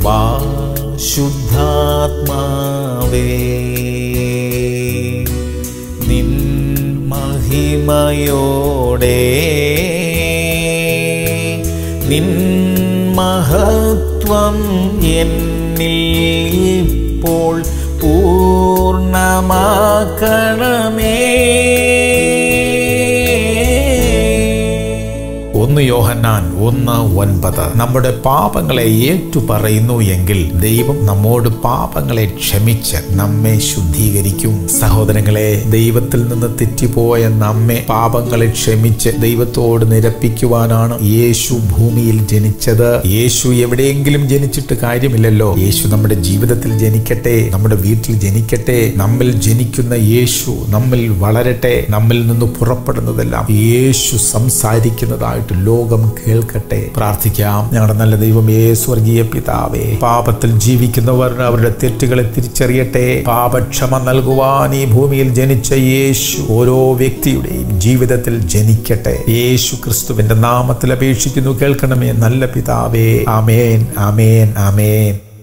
വാ ശുദ്ധാത്മാവേ നിൻ മഹിമയോടെ നിൻ മഹത്വം എന്നിൽ ഇപ്പോൾ പൂർണ്ണമാക്കണമേ ഒന്ന് യോഹന്നാൻ ഒന്ന് ഒൻപത് നമ്മുടെ പാപങ്ങളെ ഏറ്റുപറയുന്നു എങ്കിൽ ദൈവം നമ്മോട് പാപങ്ങളെ ക്ഷമിച്ച് നമ്മെ ശുദ്ധീകരിക്കും സഹോദരങ്ങളെ ദൈവത്തിൽ നിന്ന് തെറ്റിപ്പോയ നമ്മെ പാപങ്ങളെ ക്ഷമിച്ച് ദൈവത്തോട് നിരപ്പിക്കുവാനാണ് യേശു ഭൂമിയിൽ ജനിച്ചത് യേശു എവിടെയെങ്കിലും ജനിച്ചിട്ട് കാര്യമില്ലല്ലോ യേശു നമ്മുടെ ജീവിതത്തിൽ ജനിക്കട്ടെ നമ്മുടെ വീട്ടിൽ ജനിക്കട്ടെ നമ്മിൽ ജനിക്കുന്ന യേശു നമ്മിൽ വളരട്ടെ നമ്മിൽ നിന്ന് പുറപ്പെടുന്നതെല്ലാം യേശു സംസാരിക്കുന്നതായിട്ട് ലോകം കേൾക്കട്ടെ പ്രാർത്ഥിക്കാം ഞങ്ങളുടെ നല്ല ദൈവമേ സ്വർഗീയ പിതാവേ പാപത്തിൽ ജീവിക്കുന്നവർ അവരുടെ തെറ്റുകളെ തിരിച്ചറിയട്ടെ പാപക്ഷമ നൽകുവാൻ ഈ ഭൂമിയിൽ ജനിച്ച യേശു ഓരോ വ്യക്തിയുടെയും ജീവിതത്തിൽ ജനിക്കട്ടെ യേശു ക്രിസ്തുവിന്റെ നാമത്തിൽ അപേക്ഷിക്കുന്നു കേൾക്കണമേ നല്ല പിതാവേ ആമേൻ ആമേൻ ആമേൻ